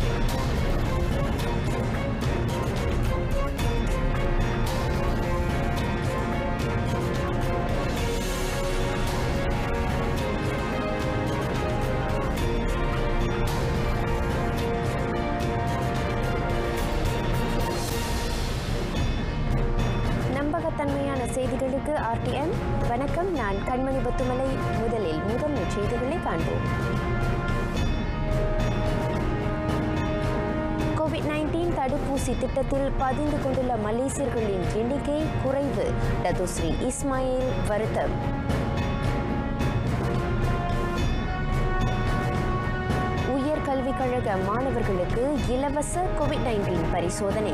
நம்பகத்தன்மையான செய்திகளுக்கு ஆர்டிஎம் வணக்கம் நான் கண்மணி பத்துமலை முதலில் முதன்மை செய்திகளை காண்போம் கோவிட் நைன்டீன் தடுப்பூசி திட்டத்தில் பதிந்து கொண்டுள்ள மலேசியர்களின் எண்ணிக்கை குறைவு டதுஸ்ரீ இஸ்மாயில் வருத்தம் உயர் கல்விக் கழக மாணவர்களுக்கு இலவச கோவிட் நைன்டீன் பரிசோதனை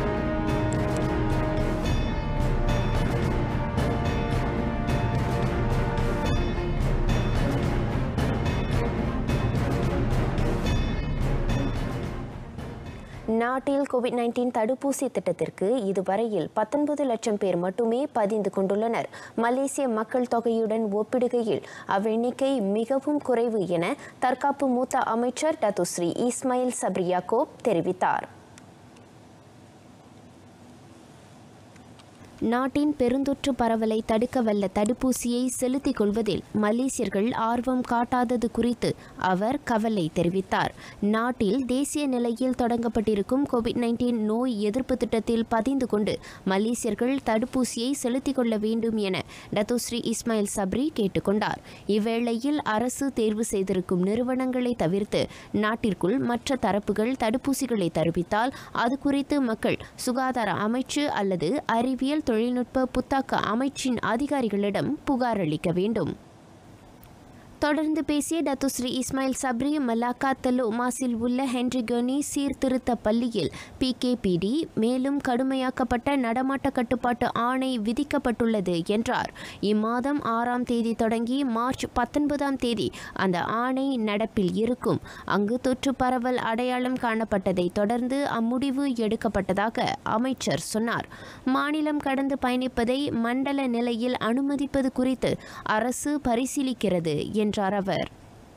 நாட்டில் கோவிட் நைன்டீன் தடுப்பூசி திட்டத்திற்கு இதுவரையில் பத்தொன்பது லட்சம் பேர் மட்டுமே பதிந்து கொண்டுள்ளனர் மலேசிய மக்கள் தொகையுடன் ஒப்பிடுகையில் அவ்வெண்ணிக்கை மிகவும் குறைவு என தற்காப்பு மூத்த அமைச்சர் டத்துஸ்ரீ இஸ்மாயில் சப்ரியாக்கோப் தெரிவித்தார் நாட்டின் பெருந்தொற்று பரவலை தடுக்க வல்ல தடுப்பூசியை செலுத்திக் கொள்வதில் மலேசியர்கள் ஆர்வம் காட்டாதது குறித்து அவர் கவலை தெரிவித்தார் நாட்டில் தேசிய நிலையில் தொடங்கப்பட்டிருக்கும் கோவிட் நைன்டீன் நோய் எதிர்ப்பு திட்டத்தில் பதிந்து கொண்டு மலேசியர்கள் தடுப்பூசியை செலுத்திக் கொள்ள வேண்டும் என டத்துஸ்ரீ இஸ்மாயில் சப்ரி கேட்டுக்கொண்டார் இவ்வேளையில் அரசு தேர்வு செய்திருக்கும் நிறுவனங்களை தவிர்த்து நாட்டிற்குள் மற்ற தரப்புகள் தடுப்பூசிகளை தருவித்தால் அது குறித்து மக்கள் சுகாதார அமைச்சு அல்லது அறிவியல் தொழில்நுட்ப புத்தாக்க அமைச்சின் அதிகாரிகளிடம் புகார் அளிக்க வேண்டும் தொடர்ந்து பேசிய டத்துஸ்ரீ இஸ்மாயில் சப்ரி மலாக்கா தெலு மாசில் உள்ள ஹென்ரி கனி சீர்திருத்த பள்ளியில் பிகேபிடி மேலும் கடுமையாக்கப்பட்ட நடமாட்ட கட்டுப்பாட்டு ஆணை விதிக்கப்பட்டுள்ளது என்றார் இம்மாதம் ஆறாம் தேதி தொடங்கி மார்ச் பத்தொன்பதாம் தேதி அந்த ஆணை நடப்பில் இருக்கும் அங்கு தொற்று பரவல் அடையாளம் காணப்பட்டதை தொடர்ந்து அம்முடிவு எடுக்கப்பட்டதாக அமைச்சர் சொன்னார் மாநிலம் கடந்து பயணிப்பதை மண்டல நிலையில் அனுமதிப்பது குறித்து அரசு பரிசீலிக்கிறது என்றார் அவர்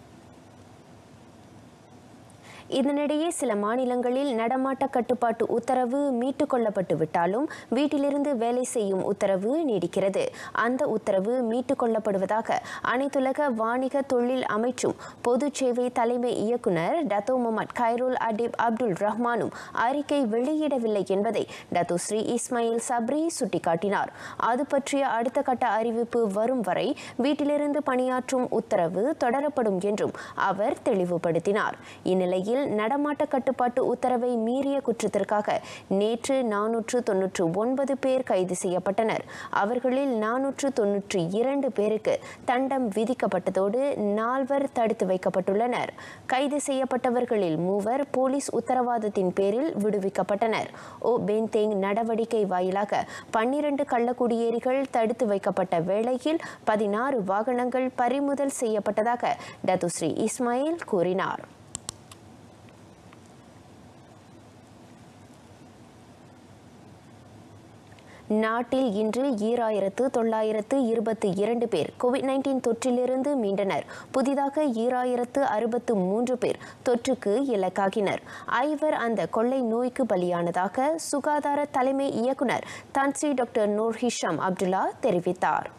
இதனிடையே சில மாநிலங்களில் நடமாட்ட கட்டுப்பாட்டு உத்தரவு மீட்டுக் கொள்ளப்பட்டு விட்டாலும் வீட்டிலிருந்து வேலை செய்யும் உத்தரவு நீடிக்கிறது அந்த உத்தரவு மீட்டுக் கொள்ளப்படுவதாக அனைத்துலக வாணிக தொழில் அமைச்சும் பொது சேவை தலைமை இயக்குனர் Dato Mohamad Khairul Adib Abdul ரஹ்மானும் அறிக்கை வெளியிடவில்லை என்பதை டத்தோ ஸ்ரீ இஸ்மாயில் சப்ரி சுட்டிக்காட்டினார் அது பற்றிய அடுத்த கட்ட அறிவிப்பு வரும் வரை வீட்டிலிருந்து பணியாற்றும் உத்தரவு தொடரப்படும் என்றும் அவர் தெளிவுபடுத்தினார் இந்நிலையில் நடமாட்ட கட்டுப்பாட்டு உத்தரவை மீறிய குற்றத்திற்காக நேற்று நானூற்று தொன்னூற்று ஒன்பது பேர் கைது செய்யப்பட்டனர் அவர்களில் நானூற்று தொன்னூற்றி இரண்டு பேருக்கு தண்டம் விதிக்கப்பட்டதோடு நால்வர் தடுத்து வைக்கப்பட்டுள்ளனர் கைது செய்யப்பட்டவர்களில் மூவர் போலீஸ் உத்தரவாதத்தின் பேரில் விடுவிக்கப்பட்டனர் ஓ பென்தேங் நடவடிக்கை வாயிலாக பன்னிரண்டு கள்ளக்குடியேறிகள் தடுத்து வைக்கப்பட்ட வேளையில் பதினாறு வாகனங்கள் பறிமுதல் செய்யப்பட்டதாக டத்துஸ்ரீ இஸ்மாயில் கூறினார் நாட்டில் இன்று ஈராயிரத்து தொள்ளாயிரத்து இருபத்தி இரண்டு பேர் கோவிட் நைன்டீன் தொற்றிலிருந்து மீண்டனர் புதிதாக ஈராயிரத்து அறுபத்து மூன்று பேர் தொற்றுக்கு இலக்காகினர் ஐவர் அந்த கொள்ளை நோய்க்கு பலியானதாக சுகாதார தலைமை இயக்குனர் Tan Sri doctor Noor Hisham Abdullah தெரிவித்தார்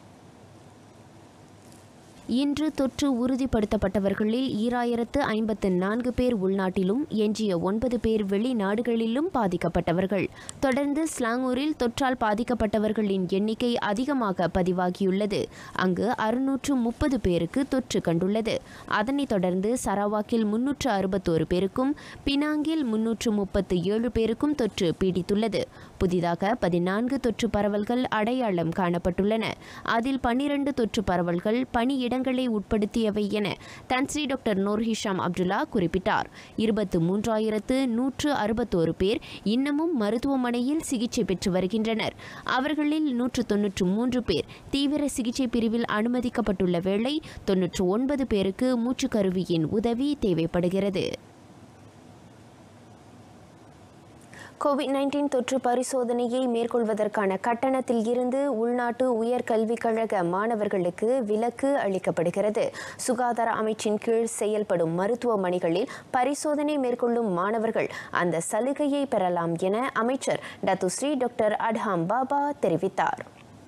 இன்று தொற்று உறுதிப்படுத்தப்பட்டவர்களில் ஈராயிரத்து ஐம்பத்து நான்கு பேர் உள்நாட்டிலும் எஞ்சிய ஒன்பது பேர் வெளிநாடுகளிலும் பாதிக்கப்பட்டவர்கள் தொடர்ந்து ஸ்லாங்கூரில் தொற்றால் பாதிக்கப்பட்டவர்களின் எண்ணிக்கை அதிகமாக பதிவாகியுள்ளது அங்கு அறுநூற்று முப்பது பேருக்கு தொற்று கண்டுள்ளது அதனைத் தொடர்ந்து சரவாக்கில் முன்னூற்று அறுபத்தோரு பேருக்கும் பினாங்கில் முன்னூற்று முப்பத்து ஏழு பேருக்கும் தொற்று பீடித்துள்ளது புதிதாக பதினான்கு தொற்று பரவல்கள் அடையாளம் காணப்பட்டுள்ளன அதில் பன்னிரண்டு தொற்று பரவல்கள் பணியிட இடங்களை உட்படுத்தியவை என Tan Sri doctor Noor Hisham Abdullah குறிப்பிட்டார் இருபத்து மூன்றாயிரத்து நூற்று அறுபத்தோரு பேர் இன்னமும் மருத்துவமனையில் சிகிச்சை பெற்று வருகின்றனர் அவர்களில் நூற்று தொன்னூற்று மூன்று பேர் தீவிர சிகிச்சை பிரிவில் அனுமதிக்கப்பட்டுள்ள வேளை தொன்னூற்று ஒன்பது பேருக்கு மூச்சுக்கருவியின் உதவி தேவைப்படுகிறது கோவிட் நைன்டீன் தொற்று பரிசோதனையை மேற்கொள்வதற்கான கட்டணத்தில் இருந்து உள்நாட்டு உயர்கல்விக் கழக மாணவர்களுக்கு விலக்கு அளிக்கப்படுகிறது சுகாதார அமைச்சின் கீழ் செயல்படும் மருத்துவமனைகளில் பரிசோதனை மேற்கொள்ளும் மாணவர்கள் அந்த சலுகையை பெறலாம் என அமைச்சர் டத்துஸ்ரீ டாக்டர் அட்ஹாம் பாபா தெரிவித்தார்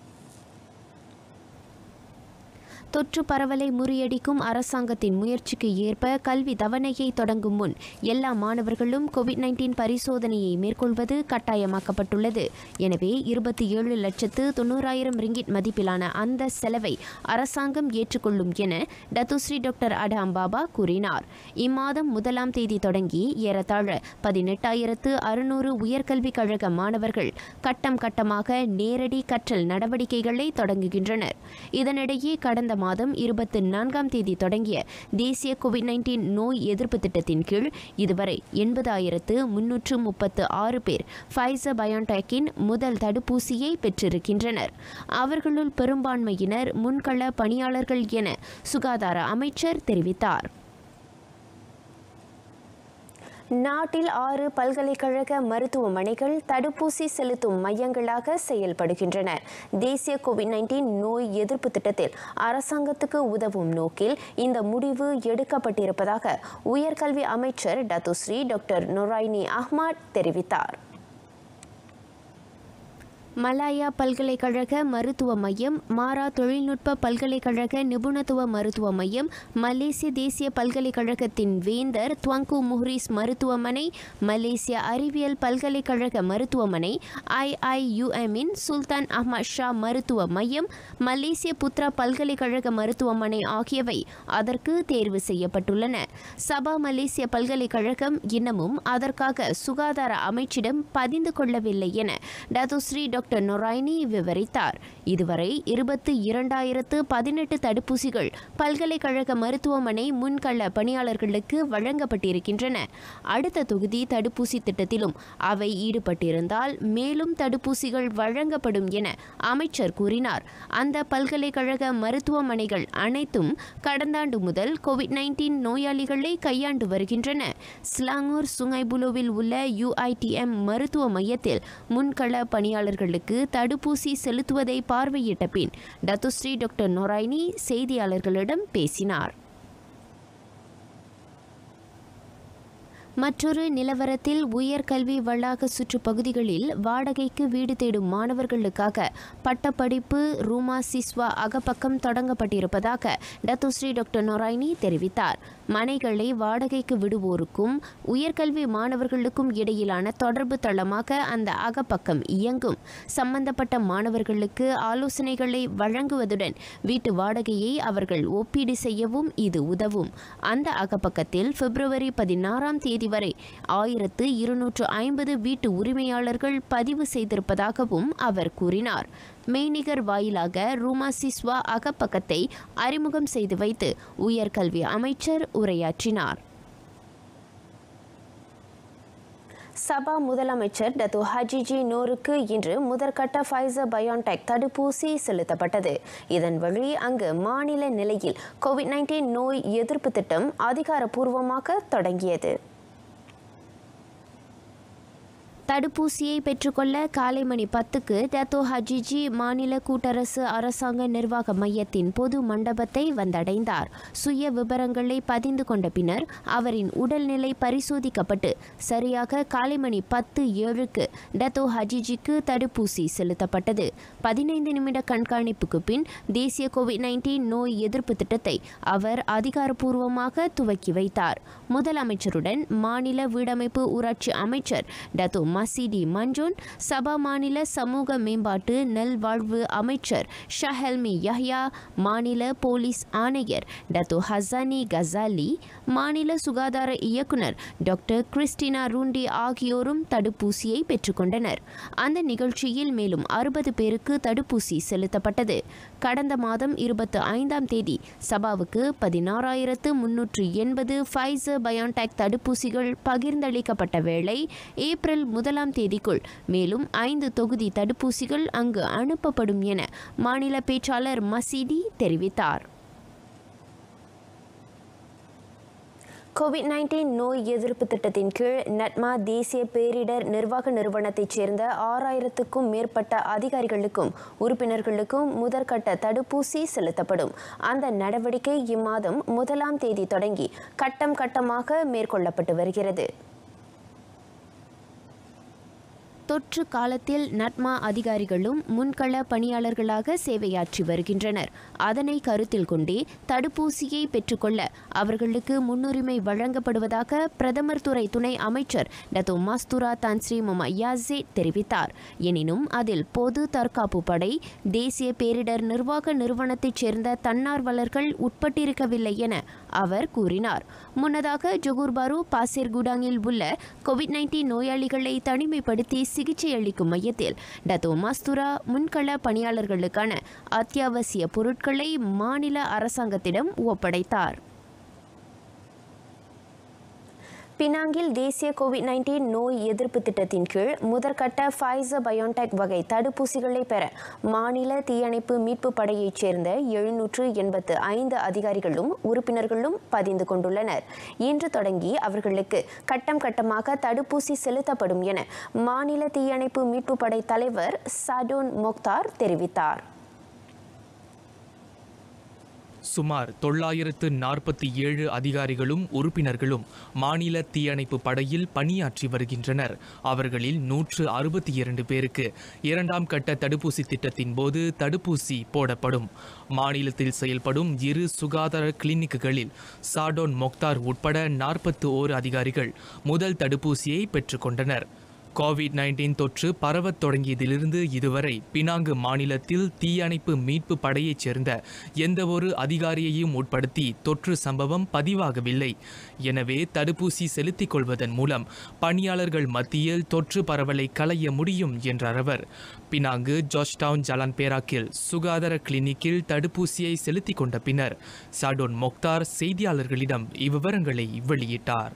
தொற்று பரவலை முறியடிக்கும் அரசாங்கத்தின் முயற்சிக்கு ஏற்ப கல்வி தவணையை தொடங்கும் முன் எல்லா மாணவர்களும் கோவிட் நைன்டீன் பரிசோதனையை மேற்கொள்வது கட்டாயமாக்கப்பட்டுள்ளது எனவே இருபத்தி ஏழு லட்சத்து தொண்ணூறாயிரம் ரிங்கிட் மதிப்பிலான அந்த செலவை அரசாங்கம் ஏற்றுக்கொள்ளும் என டத்துஸ்ரீ டாக்டர் அடாம் பாபா கூறினார் இம்மாதம் முதலாம் தேதி தொடங்கி ஏறத்தாழ பதினெட்டாயிரத்து அறுநூறு உயர்கல்விக் கழக மாணவர்கள் கட்டம் கட்டமாக நேரடி கற்றல் நடவடிக்கைகளை தொடங்குகின்றனர் இதனிடையே கடந்த மாதம் இருபத்தி நான்காம் தேதி தொடங்கிய தேசிய கோவிட் நைன்டீன் நோய் எதிர்ப்பு திட்டத்தின் கீழ் இதுவரை எண்பதாயிரத்து முன்னூற்று முப்பத்து ஆறு பேர் ஃபைசர் பயோன்டெக்கின் முதல் தடுப்பூசியை பெற்றிருக்கின்றனர் அவர்களுள் பெரும்பான்மையினர் முன்கள பணியாளர்கள் என சுகாதார அமைச்சர் தெரிவித்தார் நாட்டில் ஆறு பல்கலைக்கழக மருத்துவமனைகள் தடுப்பூசி செலுத்தும் மையங்களாக செயல்படுகின்றன தேசிய கோவிட் நைன்டீன் நோய் எதிர்ப்பு திட்டத்தில் அரசாங்கத்துக்கு உதவும் நோக்கில் இந்த முடிவு எடுக்கப்பட்டிருப்பதாக உயர்கல்வி அமைச்சர் டத்துஸ்ரீ டாக்டர் நொராய்னி அஹ்மத் தெரிவித்தார் மலாயா பல்கலைக்கழக மருத்துவ மையம் மாரா தொழில்நுட்ப பல்கலைக்கழக நிபுணத்துவ மருத்துவ மையம் மலேசிய தேசிய பல்கலைக்கழகத்தின் வேந்தர் துவங்கு முஹ்ரிஸ் மருத்துவமனை மலேசிய அறிவியல் பல்கலைக்கழக மருத்துவமனை ஐஐயுஎம்மின் சுல்தான் அஹ்மத் ஷா மருத்துவ மையம் மலேசிய புத்ரா பல்கலைக்கழக மருத்துவமனை ஆகியவை அதற்கு தேர்வு செய்யப்பட்டுள்ளன சபா மலேசிய பல்கலைக்கழகம் இன்னமும் அதற்காக சுகாதார அமைச்சிடம் பதிந்து கொள்ளவில்லை என டத்துஸ்ரீ டாக்டர் நொராய்னி விவரித்தார் இதுவரை இருபத்தி இரண்டாயிரத்து பதினெட்டு தடுப்பூசிகள் பல்கலைக்கழக மருத்துவமனை முன்கள பணியாளர்களுக்கு வழங்கப்பட்டிருக்கின்றன அடுத்த தொகுதி தடுப்பூசி திட்டத்திலும் அவை ஈடுபட்டிருந்தால் மேலும் தடுப்பூசிகள் வழங்கப்படும் என அமைச்சர் கூறினார் அந்த பல்கலைக்கழக மருத்துவமனைகள் அனைத்தும் கடந்த ஆண்டு முதல் கோவிட் நைன்டீன் நோயாளிகளை கையாண்டு வருகின்றன ஸ்லாங்கூர் சுங்கைபுலோவில் உள்ள யுஐடிஎம் மருத்துவ மையத்தில் முன்கள பணியாளர்களுக்கு தடுப்பூசி செலுத்துவதை பார்வையிட்ட பின் டத்துஸ்ரீ டாக்டர் நொராய்னி செய்தியாளர்களிடம் பேசினார் மற்றொரு நிலவரத்தில் உயர்கல்வி வளாக சுற்றுப்பகுதிகளில் வாடகைக்கு வீடு தேடும் மாணவர்களுக்காக பட்டப்படிப்பு ரூமா சிஸ்வா அகப்பக்கம் தொடங்கப்பட்டிருப்பதாக டத்துஸ்ரீ டாக்டர் நொராய்னி தெரிவித்தார் மனைகளை வாடகைக்கு விடுவோருக்கும் உயர்கல்வி மாணவர்களுக்கும் இடையிலான தொடர்பு தளமாக அந்த அகப்பக்கம் இயங்கும் சம்பந்தப்பட்ட மாணவர்களுக்கு ஆலோசனைகளை வழங்குவதுடன் வீட்டு வாடகையை அவர்கள் ஒப்பீடு செய்யவும் இது உதவும் அந்த அகப்பக்கத்தில் பிப்ரவரி பதினாறாம் தேதி வரை ஆயிரத்து இருநூற்று ஐம்பது வீட்டு உரிமையாளர்கள் பதிவு செய்திருப்பதாகவும் அவர் கூறினார் மெய்நிகர் வாயிலாக ரூமா சிஸ்வா அகப்பக்கத்தை அறிமுகம் செய்து வைத்து உயர்கல்வி அமைச்சர் உரையாற்றினார் சபா முதலமைச்சர் டத்து ஹஜிஜி நோருக்கு இன்று முதற்கட்ட ஃபைசர் பயோன்டெக் தடுப்பூசி செலுத்தப்பட்டது இதன் வழி அங்கு மாநில நிலையில் கோவிட் நைன்டீன் நோய் எதிர்ப்பு திட்டம் அதிகாரப்பூர்வமாக தொடங்கியது தடுப்பூசியை பெற்றுக்கொள்ள காலை மணி பத்துக்கு டத்தோ ஹஜிஜி மாநில கூட்டரசு அரசாங்க நிர்வாக மையத்தின் பொது மண்டபத்தை வந்தடைந்தார் சுய விவரங்களை பதிந்து கொண்ட பின்னர் அவரின் உடல்நிலை பரிசோதிக்கப்பட்டு சரியாக காலை மணி பத்து ஏழுக்கு டத்தோ ஹஜிஜிக்கு தடுப்பூசி செலுத்தப்பட்டது பதினைந்து நிமிட கண்காணிப்புக்கு பின் தேசிய கோவிட் நைன்டீன் நோய் எதிர்ப்பு திட்டத்தை அவர் அதிகாரப்பூர்வமாக துவக்கி வைத்தார் முதலமைச்சருடன் மாநில வீடமைப்பு ஊராட்சி அமைச்சர் டத்தோ மசிடி மஞ்சூன் சபா மாநில சமூக மேம்பாட்டு நல்வாழ்வு அமைச்சர் ஷஹெல்மி யஹ்யா மாநில போலீஸ் ஆணையர் டத்து ஹசானி கசாலி மாநில சுகாதார இயக்குனர் டாக்டர் கிறிஸ்டினா ரூண்டி ஆகியோரும் தடுப்பூசியை பெற்றுக்கொண்டனர் அந்த நிகழ்ச்சியில் மேலும் அறுபது பேருக்கு தடுப்பூசி செலுத்தப்பட்டது கடந்த மாதம் இருபத்தி ஐந்தாம் தேதி சபாவுக்கு பதினாறாயிரத்து முன்னூற்று எண்பது ஃபைசர் பயோன்டெக் தடுப்பூசிகள் பகிர்ந்தளிக்கப்பட்ட வேளை ஏப்ரல் முதலாம் தேதிக்குள் மேலும் ஐந்து தொகுதி தடுப்பூசிகள் அங்கு அனுப்பப்படும் என மாநில பேச்சாளர் மசீடி தெரிவித்தார் கோவிட் நைன்டீன் நோய் எதிர்ப்பு திட்டத்தின் கீழ் நட்மா தேசிய பேரிடர் நிர்வாக நிறுவனத்தைச் சேர்ந்த ஆறாயிரத்துக்கும் மேற்பட்ட அதிகாரிகளுக்கும் உறுப்பினர்களுக்கும் முதற்கட்ட தடுப்பூசி செலுத்தப்படும் அந்த நடவடிக்கை இம்மாதம் முதலாம் தேதி தொடங்கி கட்டம் கட்டமாக மேற்கொள்ளப்பட்டு வருகிறது தொற்று காலத்தில் நட்மா அதிகாரிகளும் முன்கள பணியாளர்களாக சேவையாற்றி வருகின்றனர் அதனை கருத்தில் கொண்டே தடுப்பூசியை பெற்றுக்கொள்ள அவர்களுக்கு முன்னுரிமை வழங்கப்படுவதாக பிரதமர் துறை துணை அமைச்சர் டத்தோ மாஸ்துரா தான்ஸ்ரீ மொமா யாசே தெரிவித்தார் எனினும் அதில் பொது தற்காப்பு படை தேசிய பேரிடர் நிர்வாக நிறுவனத்தைச் சேர்ந்த தன்னார்வலர்கள் உட்பட்டிருக்கவில்லை என அவர் கூறினார் முன்னதாக ஜொகூர் பாரு பாசிர் குடாங்கில் உள்ள கோவிட் நைன்டீன் நோயாளிகளை தனிமைப்படுத்தி சிகிச்சை அளிக்கும் மையத்தில் டத்தோ மாஸ்துரா முன்கள பணியாளர்களுக்கான அத்தியாவசிய பொருட்களை மாநில அரசாங்கத்திடம் ஒப்படைத்தார் பினாங்கில் தேசிய கோவிட் நைன்டீன் நோய் எதிர்ப்பு திட்டத்தின் கீழ் முதற்கட்ட ஃபைசர் பயோன்டெக் வகை தடுப்பூசிகளை பெற மாநில தீயணைப்பு மீட்பு படையைச் சேர்ந்த எழுநூற்று எண்பத்து ஐந்து அதிகாரிகளும் உறுப்பினர்களும் பதிந்து கொண்டுள்ளனர் இன்று தொடங்கி அவர்களுக்கு கட்டம் கட்டமாக தடுப்பூசி செலுத்தப்படும் என மாநில தீயணைப்பு மீட்பு படை தலைவர் சடோன் மொக்தார் தெரிவித்தார் சுமார் தொள்ளாயிரத்து நாற்பத்தி ஏழு அதிகாரிகளும் உறுப்பினர்களும் மாநில தீயணைப்பு படையில் பணியாற்றி வருகின்றனர் அவர்களில் நூற்று அறுபத்தி இரண்டு பேருக்கு இரண்டாம் கட்ட தடுப்பூசி திட்டத்தின் போது தடுப்பூசி போடப்படும் மாநிலத்தில் செயல்படும் இரு சுகாதார கிளினிக்குகளில் சாடோன் மொக்தார் உட்பட நாற்பத்து ஓரு அதிகாரிகள் முதல் தடுப்பூசியை பெற்றுக்கொண்டனர் கோவிட் நைன்டீன் தொற்று பரவத் தொடங்கியதிலிருந்து இதுவரை பினாங்கு மாநிலத்தில் தீயணைப்பு மீட்பு படையைச் சேர்ந்த எந்தவொரு அதிகாரியையும் உட்படுத்தி தொற்று சம்பவம் பதிவாகவில்லை எனவே தடுப்பூசி செலுத்திக் கொள்வதன் மூலம் பணியாளர்கள் மத்தியில் தொற்று பரவலை களைய முடியும் என்றார் அவர் பினாங்கு ஜார்ஜ்டவுன் ஜலான் பேராக்கில் சுகாதார கிளினிக்கில் தடுப்பூசியை செலுத்திக் கொண்ட பின்னர் சாடோன் மொக்தார் செய்தியாளர்களிடம் இவ்விவரங்களை வெளியிட்டார்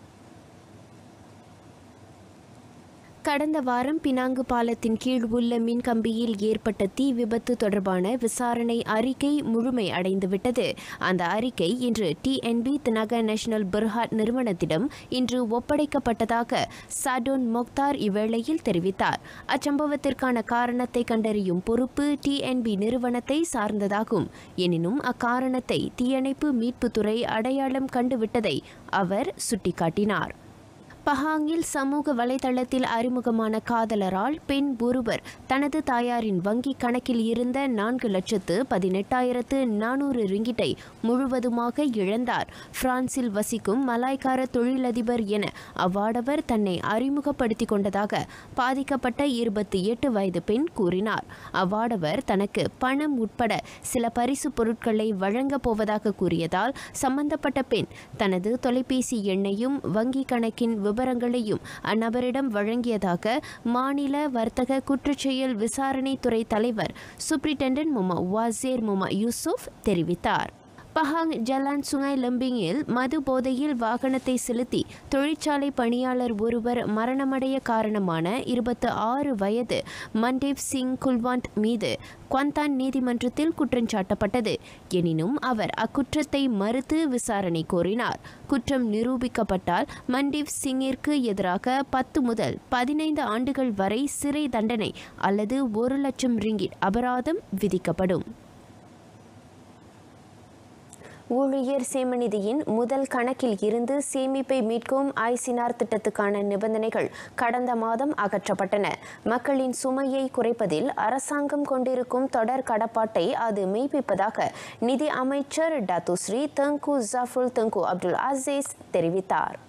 கடந்த வாரம் பினாங்கு பாலத்தின் கீழ் உள்ள மின்கம்பியில் ஏற்பட்ட தீ விபத்து தொடர்பான விசாரணை அறிக்கை முழுமை அடைந்துவிட்டது அந்த அறிக்கை இன்று டிஎன்பி தினக நேஷனல் பிர்ஹாட் நிறுவனத்திடம் இன்று ஒப்படைக்கப்பட்டதாக சாடோன் மொக்தார் இவ்வேளையில் தெரிவித்தார் அச்சம்பவத்திற்கான காரணத்தை கண்டறியும் பொறுப்பு டிஎன்பி நிறுவனத்தை சார்ந்ததாகும் எனினும் அக்காரணத்தை தீயணைப்பு மீட்புத்துறை அடையாளம் கண்டுவிட்டதை அவர் சுட்டிக்காட்டினார் பஹாங்கில் சமூக வலைதளத்தில் அறிமுகமான காதலரால் பெண் ஒருவர் தனது தாயாரின் வங்கி கணக்கில் இருந்த நான்கு லட்சத்து பதினெட்டாயிரத்து நானூறு ரிங்கிட்டை முழுவதுமாக இழந்தார் பிரான்சில் வசிக்கும் மலாய்க்கார தொழிலதிபர் என அவ்வாடவர் தன்னை அறிமுகப்படுத்திக் கொண்டதாக பாதிக்கப்பட்ட இருபத்தி எட்டு வயது பெண் கூறினார் அவ்வாடவர் தனக்கு பணம் உட்பட சில பரிசு பொருட்களை வழங்கப் போவதாக கூறியதால் சம்பந்தப்பட்ட பெண் தனது தொலைபேசி எண்ணையும் வங்கி கணக்கின் விவரங்களையும் அந்நபரிடம் வழங்கியதாக மாநில வர்த்தக குற்றச்செயல் விசாரணைத்துறை தலைவர் சூப்ரிண்டென்டென்ட் முமா வாசேர் முமா யூசுப் தெரிவித்தார் பஹாங் ஜலான் சுங்காய் லம்பிங்கில் மது போதையில் வாகனத்தை செலுத்தி தொழிற்சாலை பணியாளர் ஒருவர் மரணமடைய காரணமான இருபத்து ஆறு வயது மன்தேவ் சிங் குல்வாண்ட் மீது குவாந்தான் நீதிமன்றத்தில் குற்றஞ்சாட்டப்பட்டது எனினும் அவர் அக்குற்றத்தை மறுத்து விசாரணை கோரினார் குற்றம் நிரூபிக்கப்பட்டால் மன்தீப் சிங்கிற்கு எதிராக பத்து முதல் பதினைந்து ஆண்டுகள் வரை சிறை தண்டனை அல்லது ஒரு லட்சம் ரிங்கிட் அபராதம் விதிக்கப்படும் ஊழியர் சேமநிதியின் முதல் கணக்கில் இருந்து சேமிப்பை மீட்கும் ஐசினார் திட்டத்துக்கான நிபந்தனைகள் கடந்த மாதம் அகற்றப்பட்டன மக்களின் சுமையை குறைப்பதில் அரசாங்கம் கொண்டிருக்கும் தொடர் கடப்பாட்டை அது மெய்ப்பிப்பதாக நிதி அமைச்சர் டத்துஸ்ரீ தங்கு ஜாஃபுல் தங்கு அப்துல் அசீஸ் தெரிவித்தார்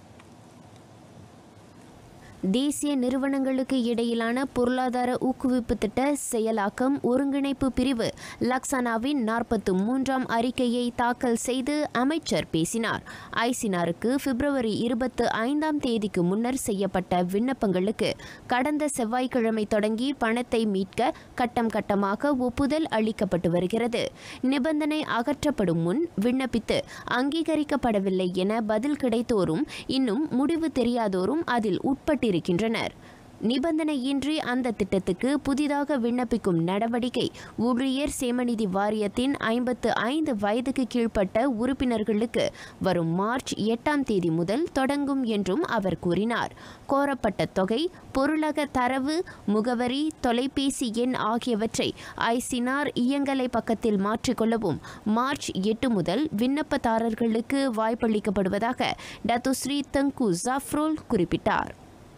தேசிய நிறுவனங்களுக்கு இடையிலான பொருளாதார ஊக்குவிப்பு திட்ட செயலாக்கம் ஒருங்கிணைப்பு பிரிவு லக்ஸானாவின் நாற்பத்து மூன்றாம் அறிக்கையை தாக்கல் செய்து அமைச்சர் பேசினார் ஐசினாருக்கு பிப்ரவரி இருபத்து ஐந்தாம் தேதிக்கு முன்னர் செய்யப்பட்ட விண்ணப்பங்களுக்கு கடந்த செவ்வாய்க்கிழமை தொடங்கி பணத்தை மீட்க கட்டம் கட்டமாக ஒப்புதல் அளிக்கப்பட்டு வருகிறது நிபந்தனை அகற்றப்படும் முன் விண்ணப்பித்து அங்கீகரிக்கப்படவில்லை என பதில் கிடைத்தோரும் இன்னும் முடிவு தெரியாதோரும் அதில் உட்பட்டிருக்கின்றனர் நிபந்தனையின்றி அந்த திட்டத்துக்கு புதிதாக விண்ணப்பிக்கும் நடவடிக்கை ஊழியர் சேமநிதி வாரியத்தின் ஐம்பத்து ஐந்து வயதுக்கு கீழ்ப்பட்ட உறுப்பினர்களுக்கு வரும் மார்ச் எட்டாம் தேதி முதல் தொடங்கும் என்றும் அவர் கூறினார் கோரப்பட்ட தொகை பொருளக தரவு முகவரி தொலைபேசி எண் ஆகியவற்றை ஐசினார் இயங்கலை பக்கத்தில் மாற்றிக்கொள்ளவும் மார்ச் எட்டு முதல் விண்ணப்பதாரர்களுக்கு வாய்ப்பளிக்கப்படுவதாக டத்துஸ்ரீ தங்கு ஜாஃப்ரோல் குறிப்பிட்டார்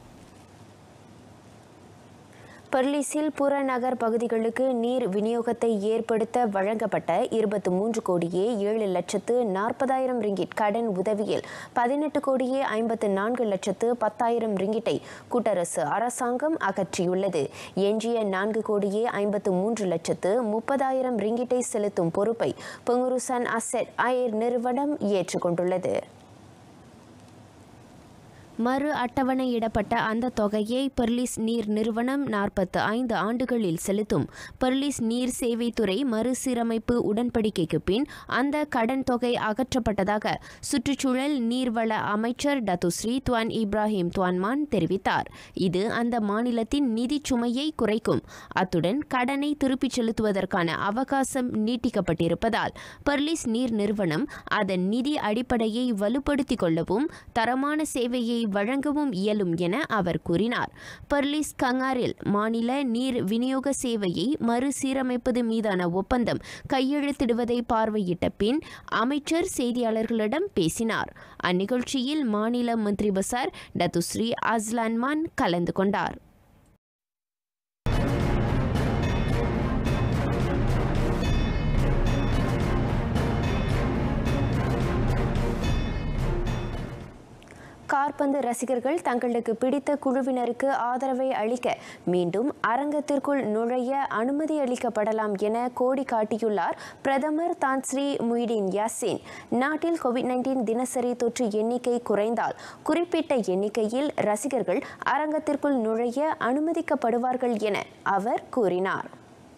பர்லிஸில் புறநகர் பகுதிகளுக்கு நீர் விநியோகத்தை ஏற்படுத்த வழங்கப்பட்ட இருபத்தி மூன்று கோடியே ஏழு லட்சத்து நாற்பதாயிரம் ரிங்கிட் கடன் உதவியில் பதினெட்டு கோடியே ஐம்பத்து நான்கு லட்சத்து பத்தாயிரம் ரிங்கிட்டை கூட்டரசு அரசாங்கம் அகற்றியுள்ளது எஞ்சிய நான்கு கோடியே ஐம்பத்து மூன்று லட்சத்து முப்பதாயிரம் ரிங்கிட்டை செலுத்தும் பொறுப்பை பெங்குருசன் அசெட் அயர் நிறுவனம் ஏற்றுக்கொண்டுள்ளது மறு அட்டவணையிடப்பட்ட அந்த தொகையை பெர்லிஸ் நீர் நிறுவனம் நாற்பத்து ஐந்து ஆண்டுகளில் செலுத்தும் பெர்லிஸ் நீர் சேவைத்துறை மறுசீரமைப்பு உடன்படிக்கைக்கு பின் அந்த கடன் தொகை அகற்றப்பட்டதாக சுற்றுச்சூழல் நீர்வள அமைச்சர் டத்துஸ்ரீ துவான் இப்ராஹிம் துவான்மான் தெரிவித்தார் இது அந்த மாநிலத்தின் நிதி சுமையை குறைக்கும் அத்துடன் கடனை திருப்பிச் செலுத்துவதற்கான அவகாசம் நீட்டிக்கப்பட்டிருப்பதால் பெர்லிஸ் நீர் நிறுவனம் அதன் நிதி அடிப்படையை வலுப்படுத்திக் கொள்ளவும் தரமான சேவையை வழங்கவும் இயலும் என அவர் கூறினார் பர்லிஸ் கங்காரில் மாநில நீர் விநியோக சேவையை மறுசீரமைப்பது மீதான ஒப்பந்தம் கையெழுத்திடுவதை பார்வையிட்ட பின் அமைச்சர் செய்தியாளர்களிடம் பேசினார் அந்நிகழ்ச்சியில் மாநில மந்திரி பசார் டத்துஸ்ரீ அஸ்லான்மான் கலந்து கொண்டார் கார்பந்து ரசிகர்கள் தங்களுக்கு பிடித்த குழுவினருக்கு ஆதரவை அளிக்க மீண்டும் அரங்கத்திற்குள் நுழைய அனுமதி அளிக்கப்படலாம் என கோடி காட்டியுள்ளார் பிரதமர் தான் ஸ்ரீ முய்டின் யாசின் நாட்டில் கோவிட் நைன்டீன் தினசரி தொற்று எண்ணிக்கை குறைந்தால் குறிப்பிட்ட எண்ணிக்கையில் ரசிகர்கள் அரங்கத்திற்குள் நுழைய அனுமதிக்கப்படுவார்கள் என அவர் கூறினார்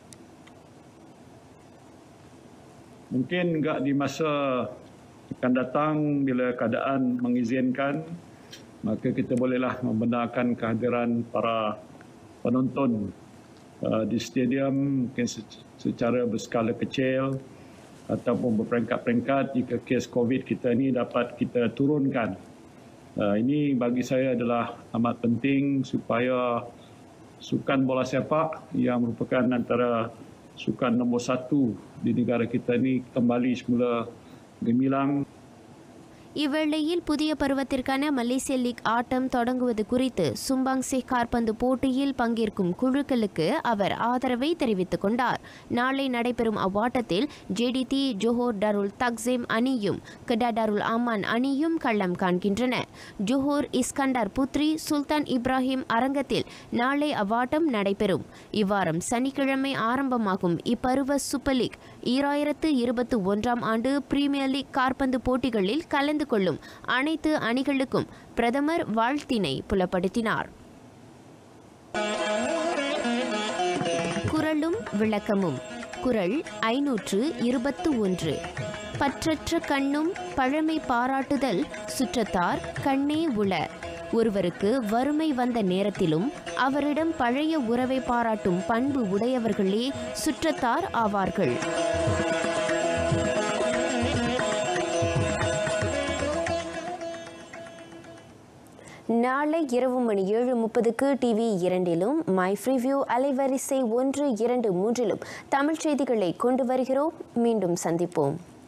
Mungkin enggak di masa akan datang bila keadaan mengizinkan maka kita bolehlah membenarkan kehadiran para penonton uh, di stadium mungkin se- secara berskala kecil ataupun berperingkat-peringkat jika kes COVID kita ni dapat kita turunkan. Uh, ini bagi saya adalah amat penting supaya sukan bola sepak yang merupakan antara sukan nombor satu di negara kita ni kembali semula gemilang இவ்வேளையில் புதிய பருவத்திற்கான மலேசிய league ஆட்டம் தொடங்குவது குறித்து சும்பாங் சே கார்பந்து போட்டியில் பங்கேற்கும் குழுக்களுக்கு அவர் ஆதரவை தெரிவித்துக் கொண்டார் நாளை நடைபெறும் அவ்வாட்டத்தில் ஜேடிடி ஜோஹோர் டருல் தக்ஸேம் அணியும் கெடா டருல் அமான் அணியும் களம் காண்கின்றன Johor Iskandar Puteri Sultan Ibrahim அரங்கத்தில் நாளை அவ்வாட்டம் நடைபெறும் இவ்வாரம் சனிக்கிழமை ஆரம்பமாகும் இப்பருவ சூப்பர் லீக் ஈராயிரத்து இருபத்தி ஒன்றாம் ஆண்டு பிரீமியர் லீக் கார்பந்து போட்டிகளில் கலந்து கொள்ளும் அனைத்து அணிகளுக்கும் பிரதமர் வாழ்த்தினை புலப்படுத்தினார் குரலும் விளக்கமும் குரல் ஐநூற்று இருபத்து ஒன்று பற்றற்ற கண்ணும் பழமை பாராட்டுதல் சுற்றத்தார் கண்ணே உள ஒருவருக்கு வறுமை வந்த நேரத்திலும் அவரிடம் பழைய உறவை பாராட்டும் பண்பு உடையவர்களே சுற்றத்தார் ஆவார்கள் நாளை இரவு மணி ஏழு முப்பதுக்கு டிவி இரண்டிலும் மை ஃப்ரீவியூ அலைவரிசை ஒன்று இரண்டு மூன்றிலும் தமிழ் செய்திகளை கொண்டு வருகிறோம் மீண்டும் சந்திப்போம்